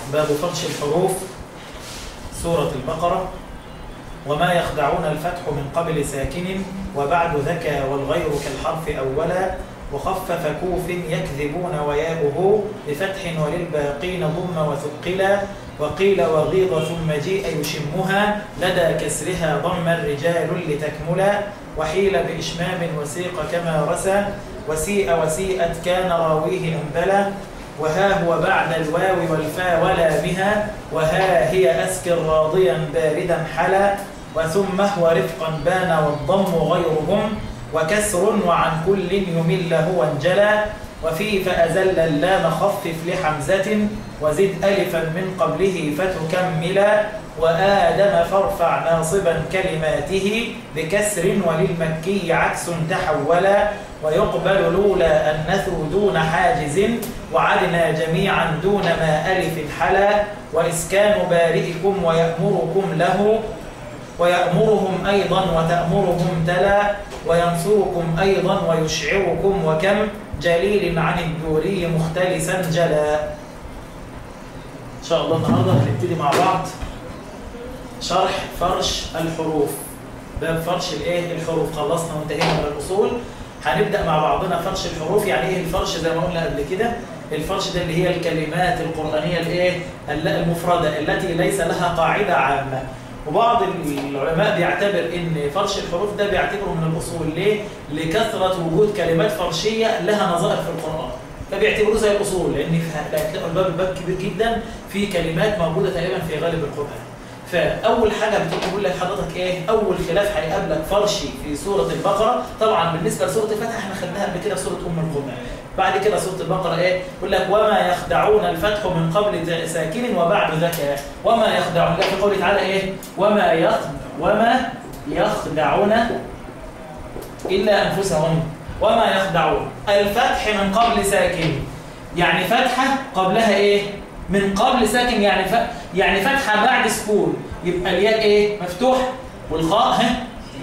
باب فرش الحروف سورة البقرة وما يخدعون الفتح من قبل ساكن وبعد ذكى والغير كالحرف أولا وخفف كوف يكذبون وياؤه بفتح وللباقين ضم وثقلا وقيل وغيض ثم جيء يشمها لدى كسرها ضم الرجال لتكملا وحيل بإشمام وسيق كما رسى وسيء وسيئت كان راويه أنبلا وها هو بعد الواو والفا ولا بها وها هي أسكر راضيا باردا حلا وثم هو رفقا بان والضم غيرهم وكسر وعن كل يمل هو انجلى وفي فأزل اللام خفف لحمزة وزد ألفا من قبله فتكملا وآدم فارفع ناصبا كلماته بكسر وللمكي عكس تحولا ويقبل لولا أنثوا دون حاجز وعدنا جميعا دون ما ألف حلا وإسكان بارئكم ويأمركم له ويأمرهم أيضا وتأمرهم تلا وينصركم أيضا ويشعركم وكم جليل عن الدوري مختلسا جلا إن شاء الله النهاردة هنبتدي مع بعض شرح فرش الحروف باب فرش الايه الحروف خلصنا وانتهينا من الأصول هنبدأ مع بعضنا فرش الحروف يعني ايه الفرش زي ما قلنا قبل كده الفرش ده اللي هي الكلمات القرآنية الايه المفردة التي ليس لها قاعدة عامة وبعض العلماء بيعتبر ان فرش الحروف ده بيعتبره من الاصول ليه لكثره وجود كلمات فرشيه لها نظائر في القران فبيعتبروه زي الاصول لان هتلاقوا الباب الباب كبير جدا في كلمات موجوده تقريبا في غالب القران فاول حاجه بتقول لك حضرتك ايه اول خلاف هيقابلك فرشي في سوره البقره طبعا بالنسبه لسوره الفتح احنا خدناها قبل كده في سوره ام القران بعد كده سوره البقره ايه يقول لك وما يخدعون الفتح من قبل ساكن وبعد ذكاء وما يخدعون في قوله تعالى ايه وما يخ وما يخدعون الا انفسهم وما يخدعون الفتح من قبل ساكن يعني فتحه قبلها ايه من قبل ساكن يعني ف... يعني فتحه بعد سكون يبقى الياء ايه مفتوح والخاء ها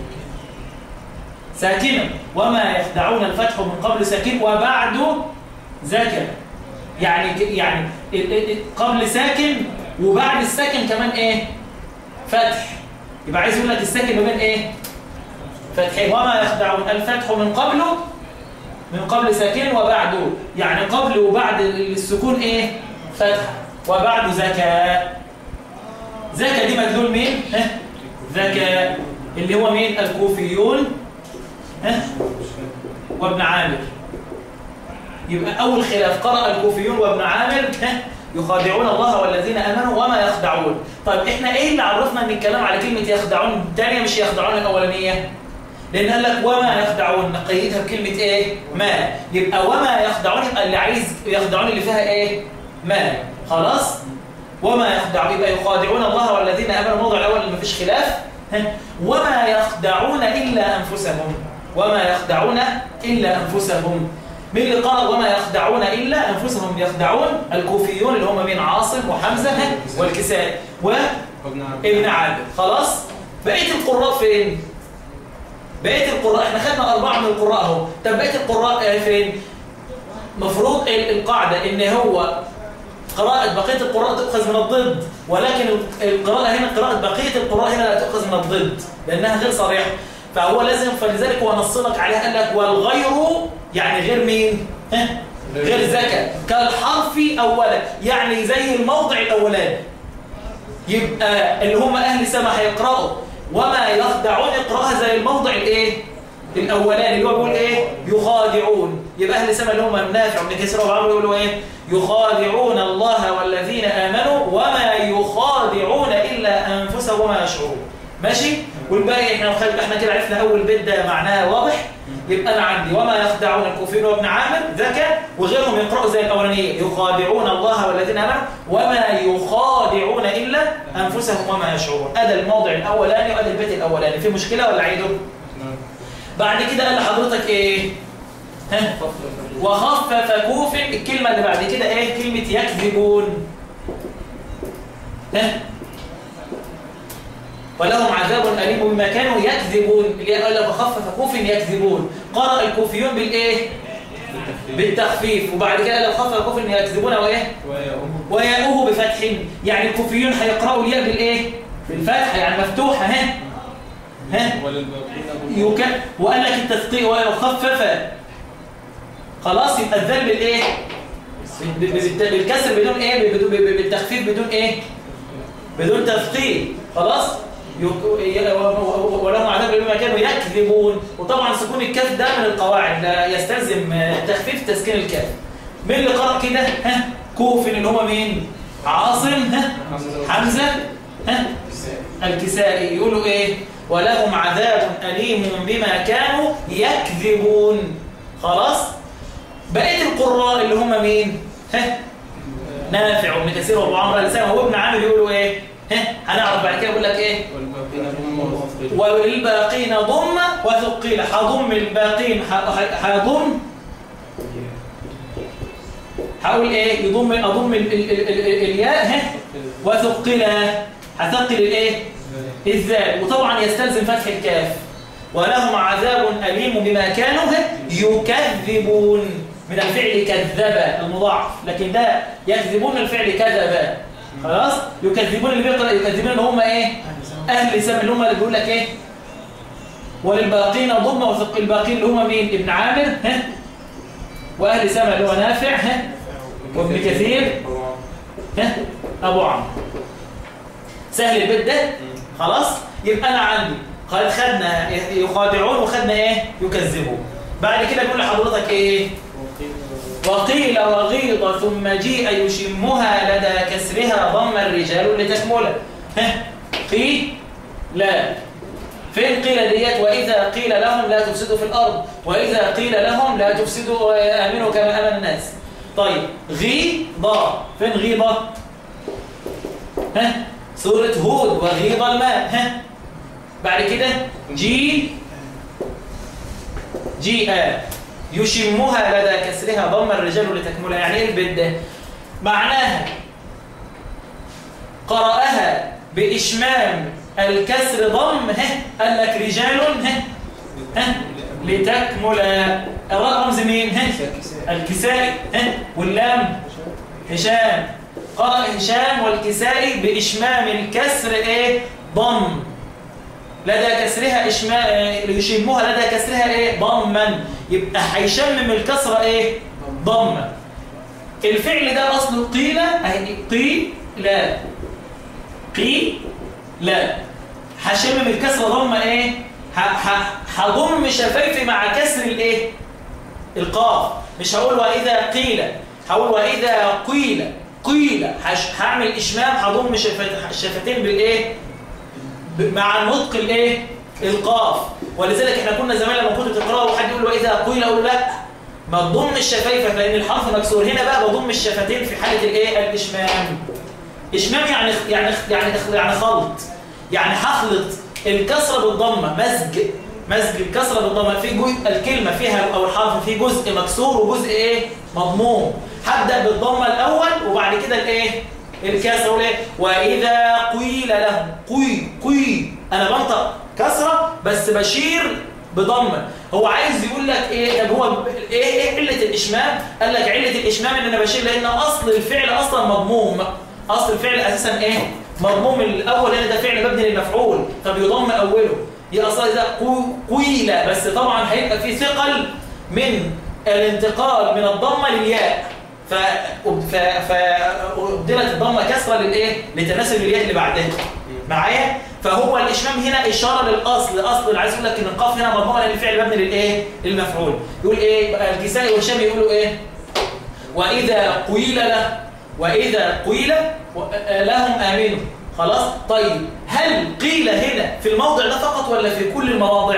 ساكنة وما يخدعون الفتح من قبل ساكن وبعد ذاكر يعني يعني قبل ساكن وبعد الساكن كمان ايه فتح يبقى عايز يقول لك الساكن ما بين ايه فتحين وما يخدعون الفتح من قبله من قبل ساكن وبعده يعني قبل وبعد السكون ايه فتح وبعد زكاة زكاة دي مدلول مين ها زكاة اللي هو مين الكوفيون ها وابن عامر يبقى أول خلاف قرأ الكوفيون وابن عامر ها يخادعون الله والذين آمنوا وما يخدعون طيب احنا ايه اللي عرفنا ان الكلام على كلمة يخدعون الثانية مش يخدعون الأولانية لأن قال لك وما يخدعون نقيدها بكلمة ايه ما يبقى وما يخدعون يبقى اللي عايز يخدعون اللي فيها ايه ما خلاص وما يخدعون يبقى يخادعون الله والذين آمنوا الموضع الأول اللي مفيش خلاف وما يخدعون إلا أنفسهم وما يخدعون إلا أنفسهم مين اللي قال وما يخدعون إلا أنفسهم يخدعون الكوفيون اللي هم مين عاصم وحمزة والكسائي وابن عامر خلاص بقية القراء فين بقية القراء احنا خدنا أربعة من القراء اهو طب بقية القراء فين مفروض القاعدة ان هو قراءة بقية القراء تؤخذ من الضد ولكن القراءة هنا قراءة بقية القراء هنا لا تؤخذ من الضد لأنها غير صريحة فهو لازم فلذلك هو نص لك عليها قال لك والغير يعني غير مين ها؟ غير زكا كالحرف اولا يعني زي الموضع الاولاني يبقى اللي هم اهل سما هيقراوا وما يخدعون اقراها زي الموضع الايه الاولاني اللي هو بيقول ايه يخادعون يبقى اهل سما اللي هم نافع بن كسرى وعمرو يقولوا ايه يخادعون الله والذين امنوا وما يخادعون الا انفسهم وما يشعرون ماشي والباقي احنا احنا كده عرفنا اول بيت ده معناه واضح يبقى انا عندي وما يخدعون الكوفيون وابن عامر ذكى وغيرهم يقرأوا زي الاولانيه يخادعون الله والذين امنوا وما يخادعون الا انفسهم وما يشعرون ادي الموضع الاولاني وادي البيت الاولاني في مشكله ولا عيده بعد كده قال لحضرتك ايه ها وخفف كوف الكلمه اللي بعد كده ايه كلمه يكذبون ها ولهم عذاب أليم بما كانوا يكذبون اللي قال لك خفف كوف يكذبون قرأ الكوفيون بالإيه؟ بالتخفيف وبعد كده لو خفف الكوف ان يكذبون وايه وياؤه بفتح يعني الكوفيون هيقرأوا الياء بالايه بالفتح يعني مفتوحة ها ها يك... وقال لك التثقيل ويخفف خلاص يبقى الذل بالايه بالكسر بدون ايه بالتخفيف بدون ايه بدون تثقيل خلاص ولهم عذاب بما كانوا يكذبون وطبعا سكون الكاف ده من القواعد لا يستلزم تخفيف تسكين الكاف مين اللي قرأ كده ها كوف اللي هم مين عاصم ها حمزة ها الكسائي يقولوا ايه ولهم عذاب أليم بما كانوا يكذبون خلاص بقية القراء اللي هم مين ها نافع وابن كثير وابو عمرو الاسامه وابن عامر يقولوا ايه ها هنعرف بعد كده يقول لك ايه والباقين ضم وثقيل هضم الباقين هضم هقول ايه يضم اضم الياء ها وثقل هثقل الايه الذال وطبعا يستلزم فتح الكاف ولهم عذاب أليم بما كانوا يكذبون من الفعل كذب المضاعف لكن ده يكذبون الفعل كذب خلاص يكذبون اللي بيقرأ يكذبون اللي هم ايه اهل سم اللي هم اللي بيقول لك ايه وللباقين ضم وثق الباقين اللي هم مين ابن عامر ها واهل سما اللي هو نافع ها وابن كثير ها ابو عمرو سهل البيت ده خلاص يبقى انا عندي قال خدنا يخادعون وخدنا ايه يكذبون بعد كده بيقول لحضرتك ايه وقيل وغيض ثم جيء يشمها لدى كسرها ضم الرجال لتكمله ها قيل لا فين قيل ديت وإذا قيل لهم لا تفسدوا في الأرض وإذا قيل لهم لا تفسدوا آمنوا كما آمن الناس طيب غيضة فين غيضة ها سورة هود وغيض الماء ها بعد كده جي جيء يشمها لدى كسرها ضم الرجال لتكملها يعني ايه البيت ده معناها قرأها بإشمام الكسر ضم ها قال لك رجال ها ها لتكمل الراء رمز مين ها الكسائي ها واللام هشام قرأ هشام والكسائي بإشمام الكسر ايه ضم لدى كسرها إشماء يشمها لدى كسرها ايه ضما يبقى هيشمم الكسره ايه ضمه الفعل ده اصله قيل اهي قي لا قي لا هشمم الكسره ضمه ايه هضم شفايفي مع كسر الايه القاف مش هقول واذا قيل هقول واذا قيل قيل هعمل اشمام هضم الشفتين بالايه مع النطق الايه القاف ولذلك احنا كنا زمان لما كنت تقراه وحد يقول واذا قيل اقول لا ما تضم الشفايف لان الحرف مكسور هنا بقى بضم الشفتين في حاله الايه الاشمام اشمام يعني يعني يعني يعني خلط يعني هخلط الكسره بالضمه مزج مزج الكسره بالضمه في جزء الكلمه فيها او الحرف فيه جزء مكسور وجزء ايه مضموم هبدا بالضمه الاول وبعد كده الايه الكسره ايه واذا قيل لهم قي قي انا بنطق كسره بس بشير بضمه هو عايز يقول لك ايه طب هو ايه ايه عله الاشمام قال لك عله الاشمام ان انا بشير لان اصل الفعل اصلا مضموم اصل الفعل اساسا ايه مضموم الاول هنا ده فعل مبني للمفعول فبيضم اوله هي اصلا ده قيل بس طبعا هيبقى في ثقل من الانتقال من الضمه للياء ف فابدلت الضمه كسره للايه لتناسب الياء اللي بعدها معايا فهو الاشمام هنا اشاره للاصل اصل عايز اقول لك ان القاف هنا مضمومه لان الفعل مبني للايه للمفعول يقول ايه الكسائي والشام يقولوا ايه واذا قيل له واذا قيل لهم امنوا خلاص طيب هل قيل هنا في الموضع ده فقط ولا في كل المواضع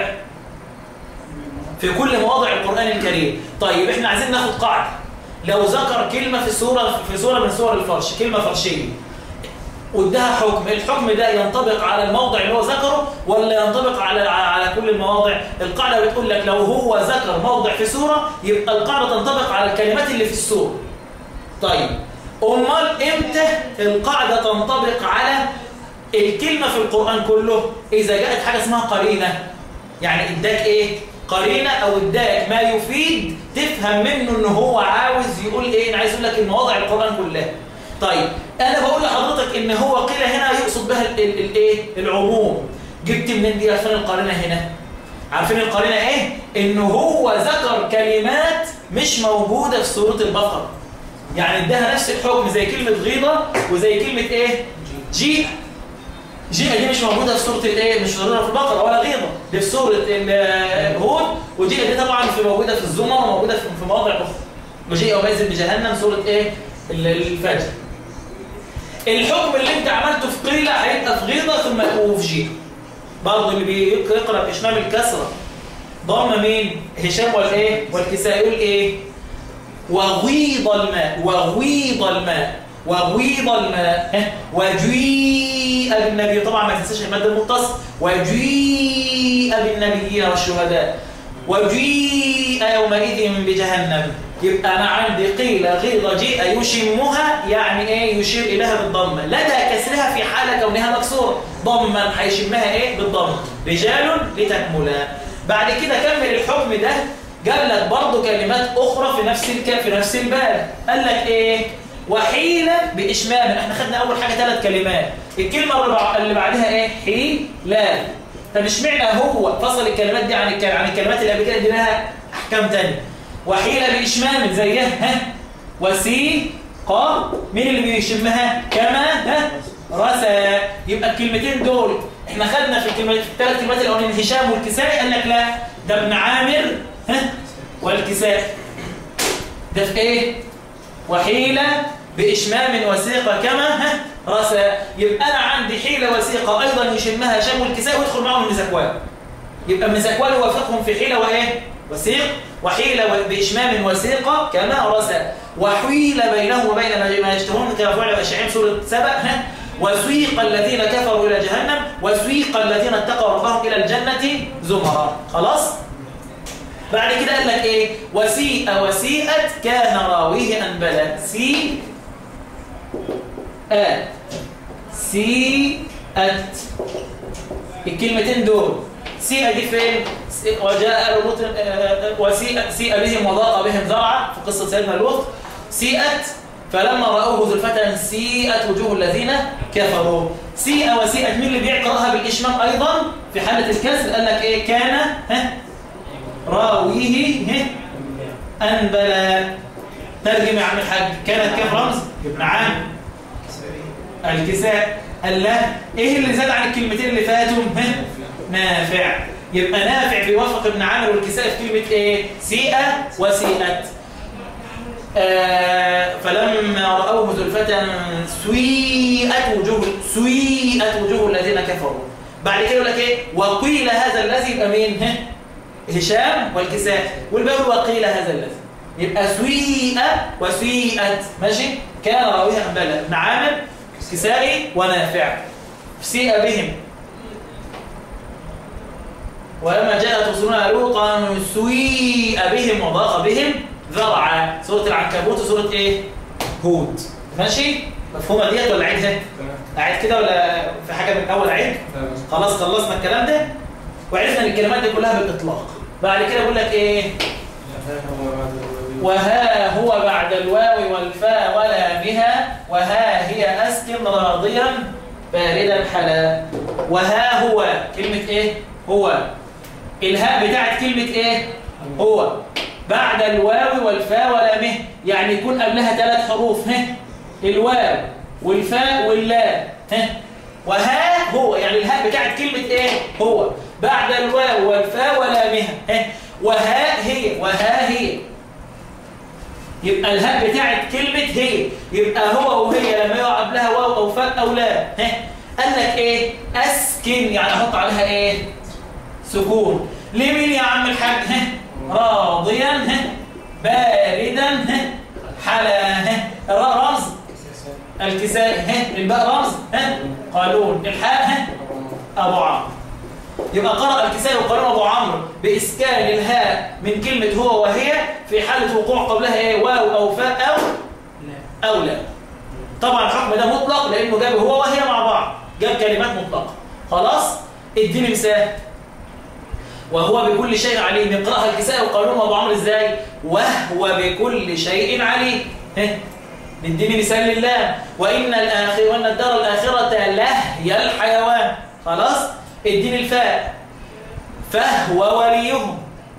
في كل مواضع القرآن الكريم طيب احنا عايزين ناخد قاعدة لو ذكر كلمة في سورة في سورة من سور الفرش كلمة فرشية وادها حكم الحكم ده ينطبق على الموضع اللي هو ذكره ولا ينطبق على على كل المواضع القاعدة بتقول لك لو هو ذكر موضع في سورة يبقى القاعدة تنطبق على الكلمات اللي في السورة طيب امال امتى القاعدة تنطبق على الكلمة في القرآن كله إذا جاءت حاجة اسمها قرينة يعني اداك ايه قرينه او اداك ما يفيد تفهم منه ان هو عاوز يقول ايه انا عايز اقول لك المواضع القران كلها طيب انا بقول لحضرتك ان هو قيل هنا يقصد بها الايه العموم جبت منين دي عشان القرينه هنا عارفين القرينه ايه ان هو ذكر كلمات مش موجوده في سوره البقره يعني اداها نفس الحكم زي كلمه غيضه وزي كلمه ايه جيء جيء دي مش موجوده في سوره الايه مش موجوده في البقره ولا غيضه دي في سوره هود وجيء دي طبعا في موجوده في الزمر وموجوده في مواضع اخرى وجيء وبينزل بجهنم سوره ايه الفجر الحكم اللي انت عملته في قيلة هيبقى في غيضة ثم وفي جيء برضه اللي بيقرأ بإشمام الكسرة ضم مين هشام والايه والكساء يقول ايه وغيض الماء وغيض الماء وغيض الماء وجيء بالنبي طبعا ما تنساش المادة المتصل وجيء بالنبيين والشهداء وجيء يومئذ بجهنم يبقى أنا عندي قيل غيظ جيء يشمها يعني إيه يشير إليها بالضمة لدى كسرها في حالة كونها مكسورة ضما هيشمها إيه بالضمة رجال لتكملا بعد كده كمل الحكم ده جاب لك برضه كلمات أخرى في نفس الك في نفس الباب قال لك إيه وحيلة بإشمام احنا خدنا أول حاجة ثلاث كلمات الكلمة اللي بعدها إيه حيلة طب اشمعنى هو فصل الكلمات دي عن عن الكلمات اللي قبل كده دي لها أحكام تانية وحيلة بإشمام زيها ها وسيقة مين اللي بيشمها كما ها رسى يبقى الكلمتين دول احنا خدنا في الكلمات في الثلاث كلمات الاولانيين هشام والكسائي قال لك لا ده ابن عامر ها والكسائي ده في ايه وحيلة بإشمام وثيقة كما ها رسى يبقى أنا عندي حيلة وثيقة أيضا يشمها هشام والكسائي ويدخل معهم المزكوان يبقى المزكوان يوافقهم في حيلة وإيه وثيق وحيل بإشمام وثيقة كما رسى وحيل بينه وبين ما يشتهون كما فعل الشعيم سورة سبأ وسيق الذين كفروا إلى جهنم وسيق الذين اتقوا ربهم إلى الجنة زمرا خلاص بعد كده قال لك ايه وسيء وسيئت كان راويه أنبلا سي آ سيئت الكلمتين دول سيئة دي فين وجاء لوط وسيء سيء بهم وضاق بهم ذرعا في قصة سيدنا لوط سيئت فلما رأوه زلفة سيئت وجوه الذين كفروا سيئة وسيئت مين اللي بيقرأها بالإشمام أيضا في حالة الكسر قال لك إيه كان ها راويه ها أنبلا ترجم يا عم الحاج كانت كيف رمز ابن عام الكساء قال لا ايه اللي زاد عن الكلمتين اللي فاتوا ها نافع يبقى نافع بيوافق ابن عامر والكساء في كلمة ايه سيئة وسيئت آه فلما رأوه زلفة سويئت وجوه سويئت وجوه الذين كفروا بعد كده يقول لك ايه وقيل هذا الذي يبقى مين ها هشام والكساء والباب وقيل هذا الذي يبقى سويئة وسيئت ماشي كان راويها أنبالا ابن عامر كسائي ونافع سيئ بهم ولما جاءت رسولنا لوطا سويء بهم وضاق بهم ذرعا سورة العنكبوت وسورة ايه هود ماشي مفهومة ديت ولا عيدها اعيد كده ولا في حاجة من اول عيد خلاص خلصنا الكلام ده وعرفنا ان الكلمات دي كلها بالاطلاق بعد كده بقول لك ايه وها هو بعد الواو والفاء ولامها وها هي أسكن راضيا باردا حلا وها هو كلمة ايه هو الهاء بتاعت كلمة ايه هو بعد الواو والفاء ولامه يعني يكون قبلها ثلاث حروف ها الواو والفاء واللام ها وها هو يعني الهاء بتاعت كلمة ايه هو بعد الواو والفاء ولامها ها وها هي وها هي يبقى الهاء بتاعت كلمة هي يبقى هو وهي لما يقع قبلها واو أو فاء أو لا ها قال لك إيه أسكن يعني أحط عليها إيه سكون لمين يا عم الحاج ها راضيا ها باردا ها حلا ها الراء رمز الكساء ها الباء رمز ها قالون الحاء ها أبو عمرو يبقى قرأ الكسائي وقرأ أبو عمرو بإسكان الهاء من كلمة هو وهي في حالة وقوع قبلها إيه واو أو فاء أو لا أو لا طبعا الحكم ده مطلق لأنه جاب هو وهي مع بعض جاب كلمات مطلقة خلاص اديني مثال وهو بكل شيء عليم يقرأها الكساء وقالوا أبو عمرو إزاي وهو بكل شيء عليم نديني مثال لله وإن الآخر وإن الدار الآخرة لهي الحيوان خلاص اديني الفاء فهو وليهم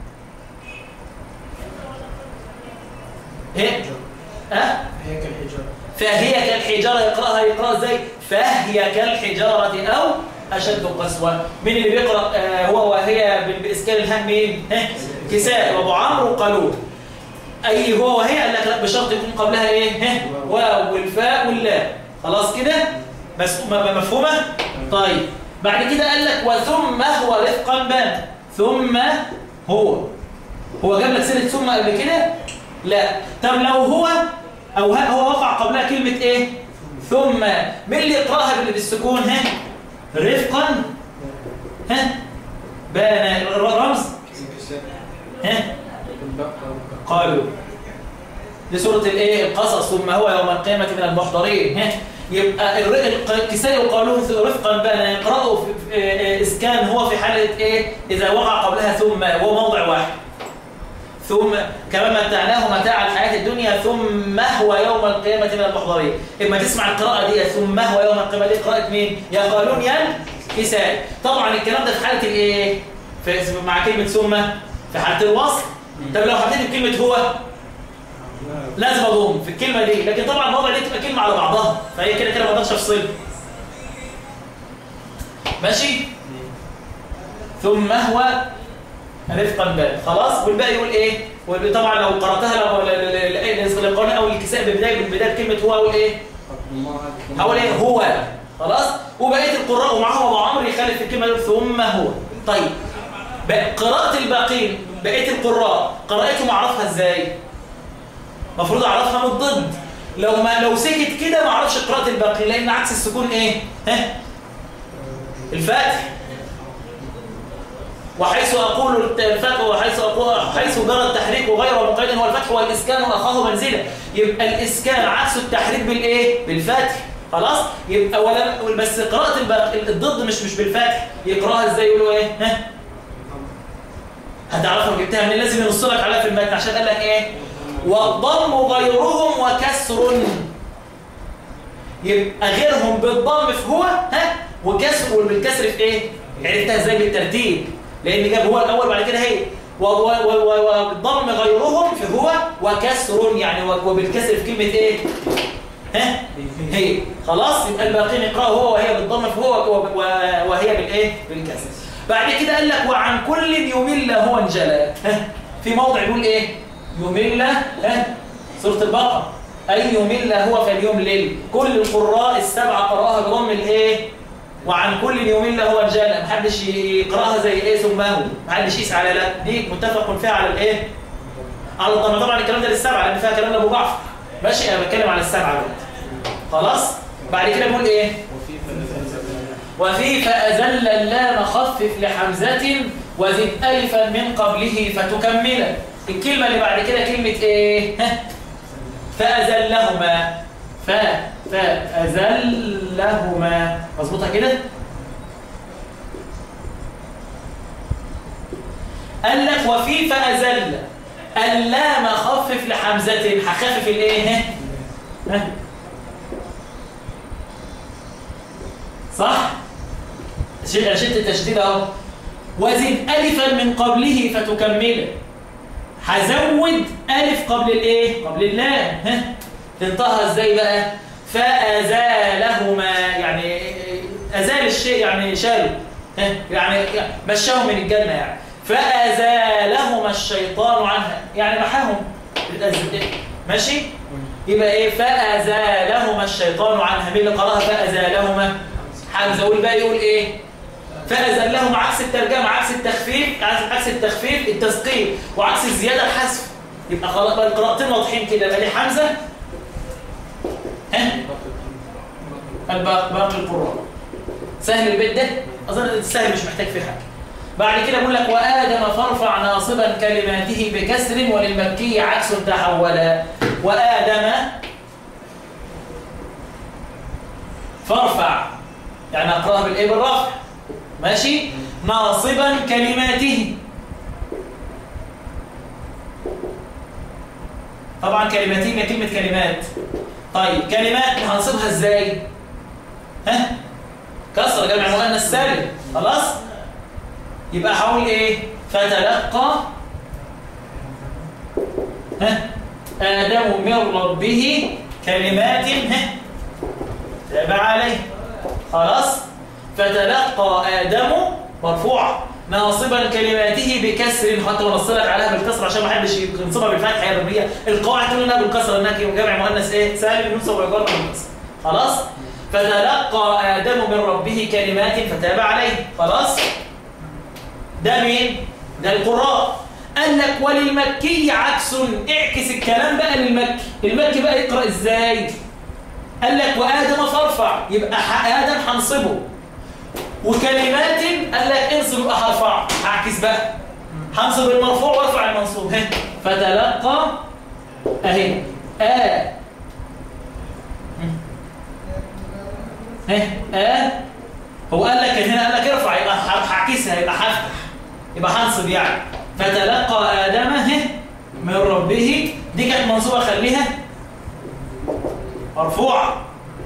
ايه اه هي كالحجارة فهي كالحجارة يقرأها يقرأ ازاي فهي كالحجارة أو أشد قسوة مين اللي بيقرأ آه هو وهي بإسكان الهم مين ها؟ كساء وأبو عمرو وقالون أي هو وهي قال لك لا بشرط يكون قبلها إيه ها؟ واو والفاء واللاء خلاص كده بس م- م- مفهومة طيب بعد كده قال لك وثم هو رفقا بان ثم هو هو جاب لك سيرة ثم قبل كده لا طب لو هو أو ها هو وقع قبلها كلمة إيه ثم مين اللي يقرأها باللي بالسكون ها رفقا ها بان رمز ها قالوا دي سورة الايه القصص ثم هو يوم القيامة من المحضرين ها يبقى الر- الق- الكسائي وقالوا رفقا بان يقرأوا في- في- آه، اسكان هو في حالة ايه اذا وقع قبلها ثم وهو موضع واحد ثم كما متعناه متاع الحياة الدنيا ثم هو يوم القيامة من المحضرين إما تسمع القراءة دي ثم هو يوم القيامة دي قراءة مين؟ يا قالون يا كساء طبعا الكلام ده في حالة الايه؟ في مع كلمة ثم في حالة الوصل طب لو حطيت كلمة هو لازم اضم في الكلمة دي لكن طبعا الموضع دي تبقى كلمة على بعضها فهي كده كده ما اقدرش افصلها ماشي؟ ثم هو رفقا بال خلاص والباقي يقول ايه وطبعا لو قراتها لو القرآن او الكساء ببدايه بالبدايه كلمه هو اقول ايه هقول ايه هو خلاص وبقيه القراء ومعاهم ابو عمرو يخالف الكلمه دي ثم هو طيب بقى قراءه الباقين بقيه القراء قراءتهم اعرفها ازاي المفروض اعرفها من الضد لو ما لو سكت كده ما اعرفش قراءه الباقين لان عكس السكون ايه ها الفتح وحيث أقول الفتح وحيث أقول حيث جرى التحريك غير مقيد هو الفتح والإسكان وأخاه منزلة يبقى الإسكان عكس التحريك بالإيه؟ بالفتح خلاص؟ يبقى ولا بس قراءة الب- الضد مش مش بالفتح يقراها إزاي يقولوا إيه؟ ها؟ هتعرفها جبتها من لازم ينصلك عليها في المتن عشان قال لك إيه؟ والضم غيرهم وكسر يبقى غيرهم بالضم في هو ها وكسر والكسر في ايه عرفتها ازاي بالترتيب لان جاب هو الاول بعد كده هي و- و- و- و- والضم غيرهم في هو وكسر يعني و- وبالكسر في كلمه ايه ها هي خلاص يبقى الباقيين يقراوا هو وهي بالضم في هو و- و- وهي بالايه بالكسر بعد كده قال لك وعن كل يمل هو انجلى ها في موضع يقول ايه يمل ها سوره البقره أي يمل هو فليملل كل القراء السبعة قراها بضم الايه وعن كل يمل هو انجلى محدش يقراها زي ايه ثم هو محدش يقيس على لا دي متفق فيها على الايه على الضم طبعا الكلام ده للسبعة لأن فيها كلام لأبو جعفر ماشي أنا بتكلم على السبعة دلوقتي خلاص بعد كده بيقول ايه وفي فأزل اللام خفف لحمزة وزد ألفا من قبله فتكمله الكلمة اللي بعد كده كلمة ايه ها فأزلهما ف فأزلهما مظبوطة كده قال لك وفي فأزل اللام خفف لحمزة هخفف الايه ها ها صح شد شد التشديد اهو وزد الفا من قبله فتكمله هزود الف قبل الايه قبل اللام ها تنطقها ازاي بقى فازالهما يعني ازال الشيء يعني شاله ها يعني مشاه من الجنه يعني فازالهما الشيطان عنها يعني محاهم ماشي يبقى ايه فازالهما الشيطان عنها مين اللي قراها فازالهما حمزه والباقي يقول ايه فازالهما عكس الترجمه عكس التخفيف عكس التخفيف التثقيل وعكس الزياده الحذف يبقى خلاص بقى القراءتين واضحين كده يبقى دي حمزه ها باقي القراء سهل البيت ده اظن سهل مش محتاج فيه حاجه بعد كده بقول لك وآدم فارفع ناصبا كلماته بكسر وللمكي عكس تحولا وآدم فارفع يعني اقراها بالايه بالرفع ماشي ناصبا كلماته طبعا كلمتين هي كلمة كلمات طيب كلمات هنصبها ازاي ها كسر جمع مؤنث سالم خلاص يبقى هقول ايه فتلقى ها آدم من ربه كلمات ها تابع عليه خلاص فتلقى آدم مرفوع ناصبا كلماته بكسر حتى ونصلك عليها بالكسر عشان ما حدش ينصبها بالفتحه هي الربيه القواعد تقول انها بالكسر انها جمع مؤنث ايه سالم ينصب ويجر بالكسر خلاص فتلقى آدم من ربه كلمات فتاب عليه خلاص ده مين ده القراء قال لك وللمكي عكس اعكس الكلام بقى للمكي المكي بقى يقرأ ازاي قال لك وآدم فارفع يبقى آدم هنصبه وكلمات قال لك انصب يبقى هرفع اعكس بقى هنصب المرفوع وارفع المنصوب ها فتلقى اهي آ ها آ هو قال لك هنا قال لك ارفع يبقى هعكسها يبقى هفتح يبقى هنصب يعني فتلقى آدم من ربه دي كانت منصوبة خليها مرفوعة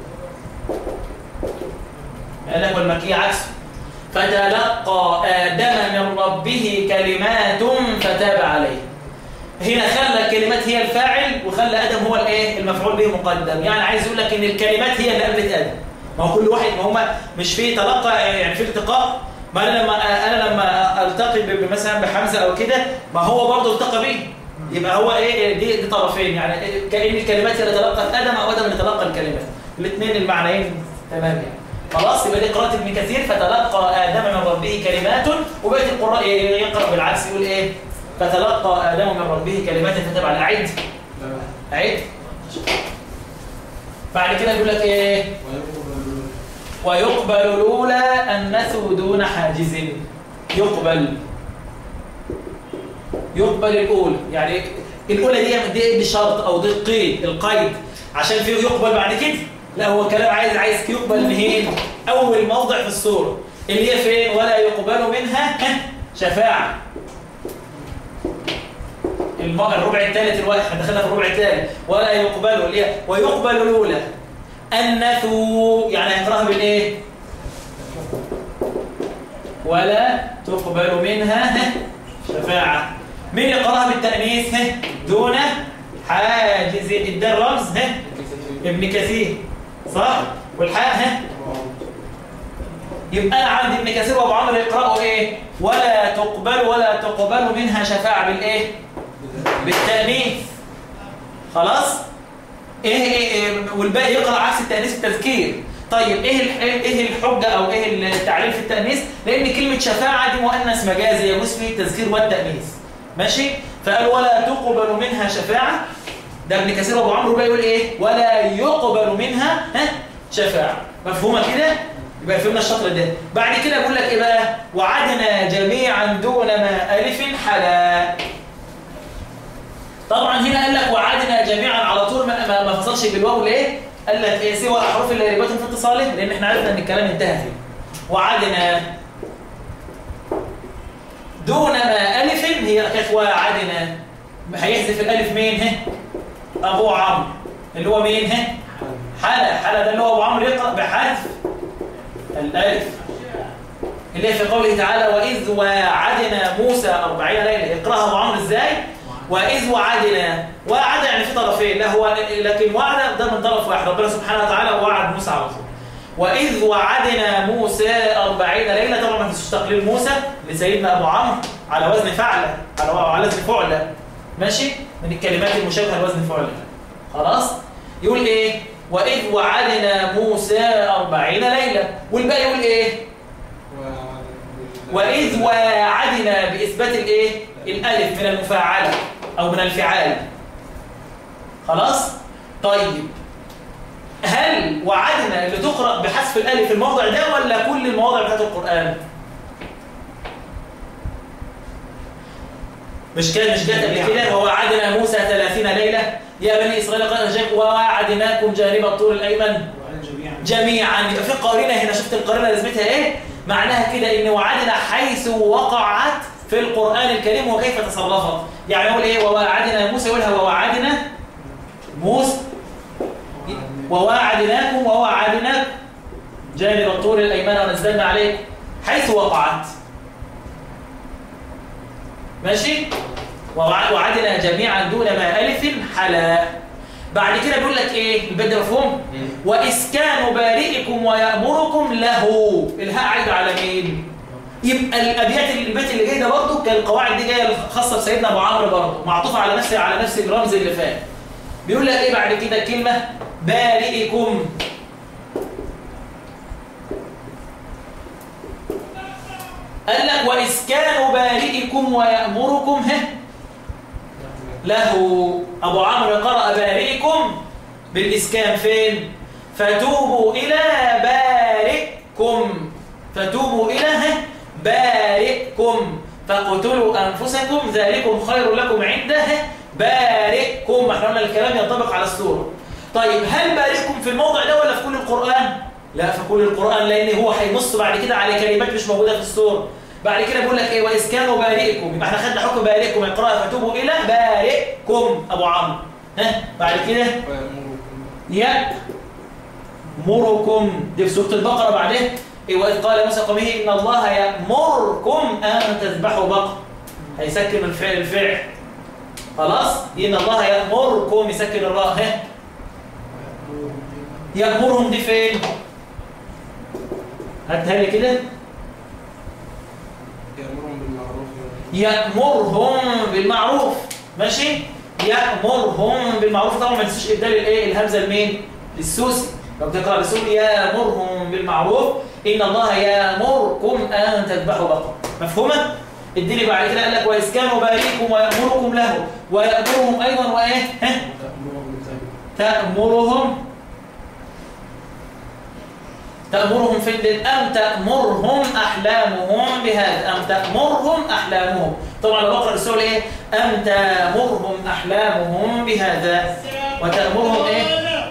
قال لك والمكية عكسه فتلقى آدم من ربه كلمات فتاب عليه هنا خلى الكلمات هي الفاعل وخلى آدم هو الايه المفعول به مقدم يعني عايز يقول لك ان الكلمات هي اللي قبلت آدم ما هو كل واحد ما هم مش في تلقى يعني في التقاء ما انا لما انا لما التقي مثلا بحمزه او كده ما هو برضه التقى بيه يبقى هو ايه دي, دي طرفين يعني كأن الكلمات اللي تلقت ادم او ادم اللي تلقى الكلمات الاثنين المعنيين تمام يعني خلاص يبقى دي قراءه ابن كثير فتلقى ادم من ربه كلمات وبقيه القراء يقرا بالعكس يقول ايه فتلقى ادم من ربه كلمات فتبع اعد اعد بعد كده يقول لك ايه ويقبل الأولى النثو دون حاجز يقبل يقبل الأولى يعني الأولى دي دي, دي شرط أو دي القيد القيد عشان فيه يقبل بعد كده لا هو كلام عايز عايز يقبل منين أول موضع في السورة اللي هي فين ولا يقبل منها شفاعة الربع الثالث الواحد احنا دخلنا في الربع الثالث ولا يقبل اللي هي ويقبل الأولى النثو يعني هنقراها بالايه ولا تقبل منها شفاعة مين يقراها بالتأنيث دون حاجز ادى الرمز ابن كثير صح والحاء يبقى انا عندي ابن كثير وابو عمرو يقراوا ايه ولا تقبل ولا تقبل منها شفاعة بالايه بالتأنيث خلاص إيه, إيه, إيه والباقي يقرأ عكس التأنيث التذكير طيب إيه إيه الحجة أو إيه التعليل في التأنيث لأن كلمة شفاعة دي مؤنث مجازي يجوز فيه التذكير والتأنيث ماشي فقال ولا تقبل منها شفاعة ده ابن كثير وابو عمرو بقى يقول إيه ولا يقبل منها ها شفاعة مفهومة كده يبقى فهمنا الشطر ده بعد كده بيقول لك إيه بقى وعدنا جميعا دون ما ألف حلا طبعا هنا قال لك وعدنا جميعا على طول ما, ما فصلش بالواو ليه قال لك ايه سوى احرف اللي رباط في اتصاله لان احنا عرفنا ان الكلام انتهى فيه وعدنا دون ما الف هي كانت وعدنا هيحذف الالف مين ها ابو عمرو اللي هو مين ها حلا حلا ده اللي هو ابو عمرو يقرا بحذف الالف اللي هي في قوله تعالى واذ وعدنا موسى 40 ليله يقراها ابو عمرو ازاي وإذ وعدنا وعد يعني في طرفين لا هو لكن وعد ده من طرف واحد ربنا سبحانه وتعالى وعد موسى على طول وإذ وعدنا موسى أربعين ليلة طبعا ما فيش تقليل موسى لسيدنا أبو عمرو على وزن فعلة على على وزن فعلة ماشي من الكلمات المشابهة لوزن فعلة خلاص يقول إيه وإذ وعدنا موسى أربعين ليلة والباقي يقول إيه وإذ وعدنا بإثبات الإيه الألف من المفاعلة أو من الفعال خلاص طيب هل وعدنا اللي تقرأ بحذف الألف في الموضع ده ولا كل المواضع بتاعت القرآن مش كان مش جات قبل كده ووعدنا موسى 30 ليلة يا بني إسرائيل قد جاء ووعدناكم جانب الطور الأيمن جميعا يبقى في قارنة هنا شفت القارنة لازمتها إيه معناها كده إن وعدنا حيث وقعت في القرآن الكريم وكيف تصرفت يعني يقول إيه ووعدنا موسى يقولها ووعدنا موسى وواعدناكم ووعدناكم جانب الطور الأيمن ونزلنا عليكم حيث وقعت ماشي وعدنا جميعا دون ما ألف حلا بعد كده بيقول لك ايه البيت ده مفهوم واسكان بارئكم ويامركم له الهاء عايده على مين يبقى الابيات البيت اللي جاي ده برضه كان القواعد دي جايه خاصه بسيدنا ابو عمرو برضه معطوفه على نفس على نفس الرمز اللي فات بيقول لك ايه بعد كده الكلمه بارئكم قال لك واسكان بارئكم ويامركم هه له أبو عمرو قرأ بارئكم بالإسكان فين فتوبوا إلى بارئكم فتوبوا إلى بارئكم فاقتلوا أنفسكم ذلكم خير لكم عنده بارئكم احنا قلنا الكلام ينطبق على السورة طيب هل بارئكم في الموضع ده ولا في كل القرآن؟ لا في كل القرآن لأن هو هينص بعد كده على كلمات مش موجودة في السورة بعد كده بيقول لك ايه واسكانوا بارئكم يبقى احنا خدنا حكم بارئكم اقرا فتوبوا الى بارئكم ابو عمرو ها بعد كده يأمركم دي في سوره البقره بعدين إيه واذ قال موسى قومه ان الله يأمركم ان تذبحوا بقر هيسكن الفعل الفعل خلاص ان الله يأمركم يسكن الراء ها يأمرهم دي فين هاتها لي كده يأمرهم بالمعروف ماشي يأمرهم بالمعروف طبعا ما تنسوش ابدال الايه الهمزه لمين للسوسي لو تقرا بالسوسي يأمرهم بالمعروف ان الله يأمركم ان تذبحوا بقره مفهومه اديني بعد كده قال لك واسكانوا باريكم ويأمركم له ويأمرهم ايضا وايه ها تأمرهم تأمرهم في الدين أم تأمرهم أحلامهم بهذا أم تأمرهم أحلامهم طبعا لو بقرأ السؤال إيه أم تأمرهم أحلامهم بهذا وتأمرهم إيه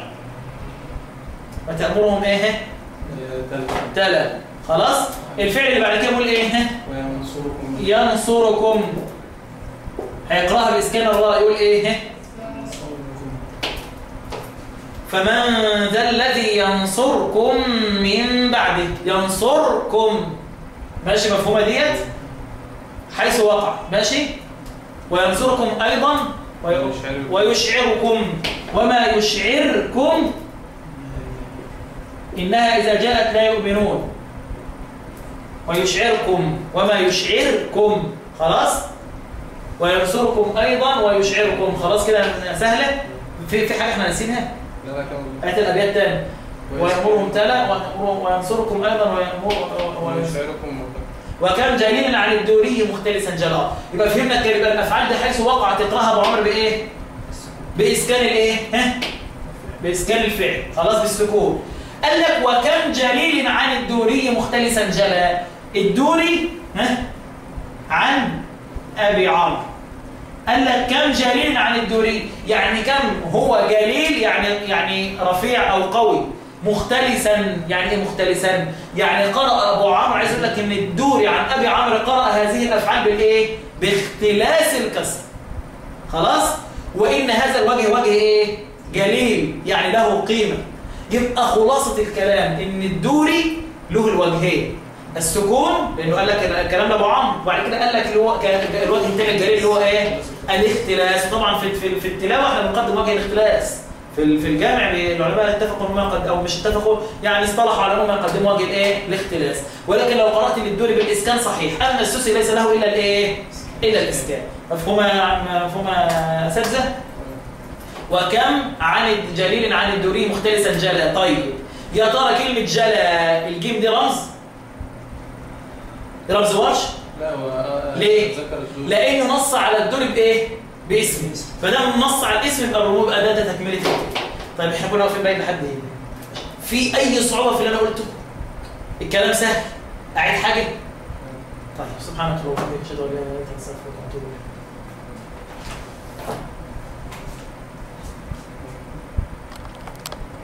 وتأمرهم إيه تلا خلاص الفعل اللي بعد كده بيقول إيه وينصركم ينصركم هيقراها بإسكان الراء يقول إيه فمن ذا الذي ينصركم من بعده ينصركم ماشي مفهومه ديت حيث وقع ماشي وينصركم ايضا وي- ويشعركم وما يشعركم انها اذا جاءت لا يؤمنون ويشعركم وما يشعركم خلاص وينصركم ايضا ويشعركم خلاص كده سهله في في حاجه احنا ناسينها لا لا كمل آيات الأبيات تاني ويأمرهم تلا ويأمرهم- وينصركم أيضا ويأمر ويشعركم وكم جليل عن الدوري مختلسا جلا يبقى فهمنا كده يبقى الأفعال دي حيث وقعت تقراها أبو عمر بإيه؟ بإسكان الإيه؟ ها؟ بإسكان الفعل خلاص بالسكون قال لك وكم جليل عن الدوري مختلسا جلا الدوري ها؟ عن أبي عمرو قال لك كم جليل عن الدوري يعني كم هو جليل يعني يعني رفيع او قوي مختلسا يعني ايه مختلسا يعني قرأ ابو عمرو عايز اقول لك ان الدوري عن ابي عمرو قرأ هذه الافعال بالايه باختلاس الكسر خلاص وان هذا الوجه وجه ايه جليل يعني له قيمه يبقى خلاصه الكلام ان الدوري له الوجهين السكون لانه قال لك الكلام ده ابو عمرو وبعد كده قال لك اللي هو كان الوجه الثاني الجليل اللي هو ايه الاختلاس طبعا في في, في التلاوه احنا بنقدم وجه الاختلاس في ال- في الجامع العلماء اتفقوا ما قد او مش اتفقوا يعني اصطلحوا على انهم يقدموا وجه الايه الاختلاس ولكن لو قرات للدوري بالاسكان صحيح اما السوسي ليس له الا الايه الا الاسكان مفهومه يا عم- مفهومه يا اساتذه وكم عن جليل عن الدوري مختلسا جلا طيب يا ترى كلمه جلا الجيم دي رمز رمز ورش لا هو ليه؟ ذكر الدور لانه نص على الدور بايه باسم فدام نص على الاسم يبقى الرموز اداه تكمله الدور. طيب احنا كنا واقفين باين لحد هنا في اي صعوبه في اللي انا قلته الكلام سهل اعيد حاجه طيب سبحانك اللهم وبحمدك اشهد ان لا اله الا انت استغفرك واتوب اليك